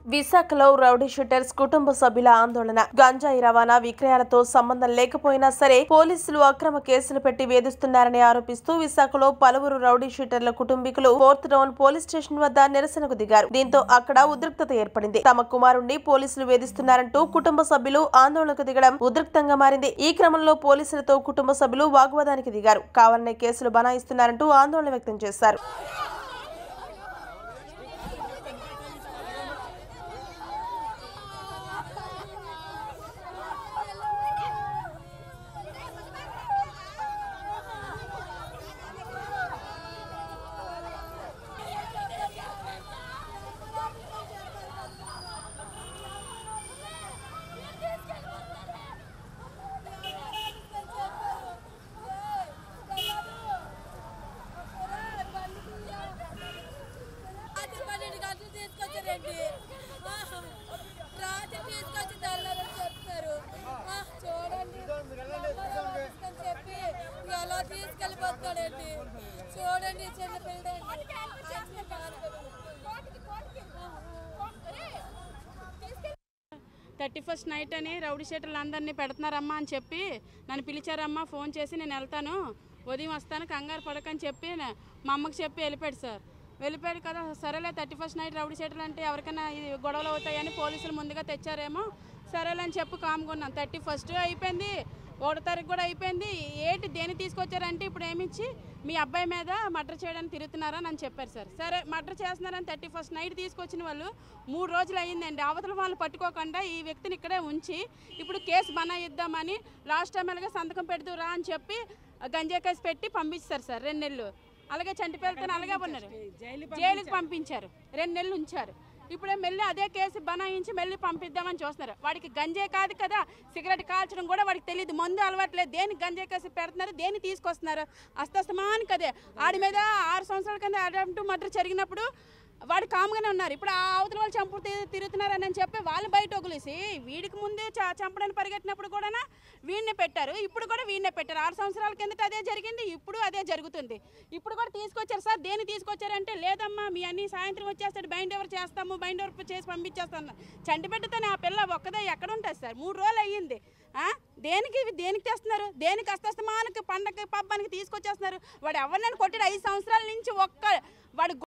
విశాఖలో rowdy shooters కుటుంబ సభ్యుల ఆందోళన గంజాయి రవాణా విక్రయాలతో సంబంధం లేకపోయినా సరే పోలీసులు అక్రమ కేసులు పెట్టి వేధిస్తున్నారని ఆరోపిస్తూ విశాఖలో పలువురు రౌడీ షూటర్ల కుటుంబీకులు ఫోర్త్ టౌన్ పోలీస్ స్టేషన్ వద్ద నిరసనకు దిగారు దీంతో అక్కడ ఉద్రిక్తత ఏర్పడింది తమ కుమారుణ్ణి పోలీసులు వేధిస్తున్నారంటూ కుటుంబ సభ్యులు ఆందోళనకు దిగడం ఉద్రిక్తంగా మారింది ఈ క్రమంలో పోలీసులతో కుటుంబ సభ్యులు వాగ్వాదానికి దిగారు కావాలనే కేసులు బనాయిస్తున్నారంటూ ఆందోళన వ్యక్తం చేశారు రాత్రి పన్నెండు గంటలు తీసుకొచ్చారండి రాత్రి తీసుకొచ్చి తెల్లారని చెప్తారు ఆ, చూడండి అని చెప్పి ఎలా తీసుకెళ్ళిపోతాడండి చూడండి చిన్న పిల్లండి థర్టీ ఫస్ట్ నైట్ అని రౌడీ షీటర్లు అందరినీ పెడుతున్నారమ్మా అని చెప్పి నన్ను పిలిచారమ్మా ఫోన్ చేసి నేను వెళ్తాను ఉదయం వస్తాను కంగారు పడకని చెప్పి నే- మా అమ్మకి చెప్పి వెళ్ళిపోయాడు సార్ వెళ్ళిపోయాడు కదా సరేలే థర్టీ ఫస్ట్ నైట్ రౌడీ షీటర్లు అంటే ఎవరికైనా ఇది గొడవలు అవుతాయని పోలీసులు ముందుగా తెచ్చారేమో సరేలే అని చెప్పి కామ్కున్నాను థర్టీ ఫస్ట్ అయిపోయింది ఒకటో తారీఖు కూడా అయిపోయింది ఏంటి దేని తీసుకొచ్చారంటే ఇప్పుడు ఏమిచ్చి మీ అబ్బాయి మీద మర్డర్ చేయడానికి తిరుగుతున్నారని అని చెప్పారు సార్ సరే మర్డర్ చేస్తున్నారని థర్టీ ఫస్ట్ నైట్ తీసుకొచ్చిన వాళ్ళు మూడు రోజులు అయ్యిందండి అవతల వాళ్ళు పట్టుకోకుండా ఈ వ్యక్తిని ఇక్కడే ఉంచి ఇప్పుడు కేసు బనాయిద్దామని లాస్ట్ టైం అలాగే సంతకం పెడుతురా అని చెప్పి గంజాయి కేసు పెట్టి పంపించారు సార్ రెండు నెలలు అలాగే చంటిపేరుతో అలాగే ఉన్నారు జైలుకి పంపించారు రెండు నెలలు ఉంచారు ఇప్పుడే మెల్లి అదే కేసు బనాయించి మెల్లి పంపిద్దామని చూస్తున్నారు వాడికి గంజే కాదు కదా సిగరెట్ కాల్చడం కూడా వాడికి తెలియదు మందు అలవాట్లేదు దేనికి గంజే కేసు పెడుతున్నారు దేన్ని తీసుకొస్తున్నారు అస్తస్తమానికి అదే ఆడి మీద ఆరు సంవత్సరాల కింద అటెంప్ట్ మర్డర్ జరిగినప్పుడు వాడు కామ్గానే ఉన్నారు ఇప్పుడు ఆ అవతల వాళ్ళు చంపు తి- తిరుగుతున్నారని అని చెప్పి వాళ్ళు బయట వదిలేసి వీడికి ముందే చ- చంపడానికి పరిగెట్టినప్పుడు కూడా వీడినే పెట్టారు ఇప్పుడు కూడా వీడినే పెట్టారు ఆరు సంవత్సరాల కిందట అదే జరిగింది ఇప్పుడు అదే జరుగుతుంది ఇప్పుడు కూడా తీసుకొచ్చారు సార్ దేని తీసుకొచ్చారంటే లేదమ్మా మీ అన్ని సాయంత్రం వచ్చేస్తాడు బైండ్ ఓవర్ చేస్తాము బైండ్ ఓవర్ చేసి పంపించేస్తాను చంటిపెట్టుతోనే ఆ పిల్ల ఒక్కదే ఎక్కడ ఉంటుంది సార్ మూడు రోజులు అయ్యింది ఆ? దేనికి ఇవి దేనికి తెస్తున్నారు దేనికి అస్తస్తమానికి పండగ పబ్బానికి తీసుకొచ్చేస్తున్నారు వాడు ఎవరినైనా కొట్టాడు ఐదు సంవత్సరాల నుంచి ఒక్క వాడు